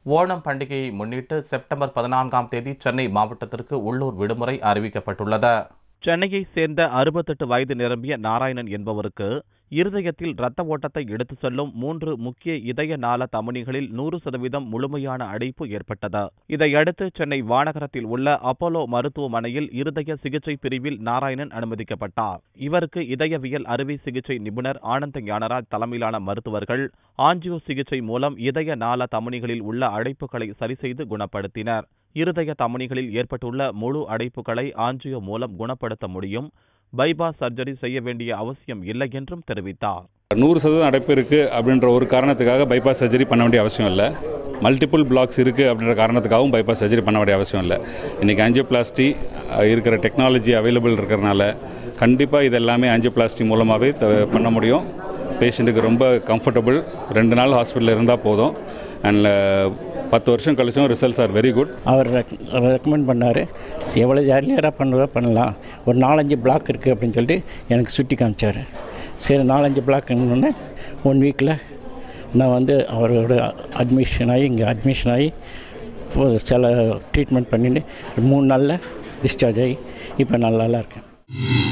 ஓணம் பண்டிகையை முன்னிட்டு செப்டம்பர் பதினான்காம் தேதி சென்னை மாவட்டத்திற்கு உள்ளூர் விடுமுறை அறிவிக்கப்பட்டுள்ளது சென்னையை சேர்ந்த அறுபத்தெட்டு வயது நிரம்பிய நாராயணன் என்பவருக்கு இருதயத்தில் இரத்த ஓட்டத்தை எடுத்துச் செல்லும் மூன்று முக்கிய இதய நாள தமனிகளில் நூறு சதவீதம் முழுமையான அடைப்பு ஏற்பட்டது இதையடுத்து சென்னை வானகரத்தில் உள்ள அப்போலோ மருத்துவமனையில் இருதய சிகிச்சை பிரிவில் நாராயணன் அனுமதிக்கப்பட்டார் இவருக்கு இதயவியல் அறுவை சிகிச்சை நிபுணர் ஆனந்த ஞானராஜ் தலைமையிலான மருத்துவர்கள் ஆஞ்சியோ சிகிச்சை மூலம் இதய நாள தமனிகளில் உள்ள அடைப்புகளை சரிசெய்து குணப்படுத்தினர் இருதய தமனிகளில் ஏற்பட்டுள்ள முழு அடைப்புகளை ஆஞ்சியோ மூலம் குணப்படுத்த முடியும் பைபாஸ் சர்ஜரி செய்ய வேண்டிய அவசியம் இல்லை என்றும் தெரிவித்தார் நூறு சதவீதம் அடைப்பு இருக்குது அப்படின்ற ஒரு காரணத்துக்காக பைபாஸ் சர்ஜரி பண்ண வேண்டிய அவசியம் இல்லை மல்டிபிள் பிளாக்ஸ் இருக்குது அப்படின்ற காரணத்துக்காகவும் பைபாஸ் சர்ஜரி பண்ண வேண்டிய அவசியம் இல்லை இன்றைக்கி ஆஞ்சியோபிளாஸ்டி இருக்கிற டெக்னாலஜி அவைலபிள் இருக்கிறனால கண்டிப்பாக இது எல்லாமே ஆஞ்சியோபிளாஸ்டி மூலமாகவே பண்ண முடியும் பேஷண்ட்டுக்கு ரொம்ப கம்ஃபர்டபுள் ரெண்டு நாள் ஹாஸ்பிட்டலில் இருந்தால் போதும் அண்ட் பத்து வருஷம் கழிச்சும் ரிசல்ட்ஸ் ஆர் வெரி குட் அவர் ரெக்கமெண்ட் பண்ணார் எவ்வளோ ஏர்லியராக பண்ணுறதோ பண்ணலாம் ஒரு நாலஞ்சு பிளாக் இருக்குது அப்படின்னு சொல்லிட்டு எனக்கு சுட்டி காமிச்சார் சரி நாலஞ்சு பிளாக் என்னொன்னே ஒன் வீக்கில் நான் வந்து அவரோட அட்மிஷன் ஆகி இங்கே அட்மிஷன் ஆகி சில ட்ரீட்மெண்ட் பண்ணிட்டு மூணு நாளில் டிஸ்சார்ஜ் ஆகி இப்போ நல்லா இருக்கேன்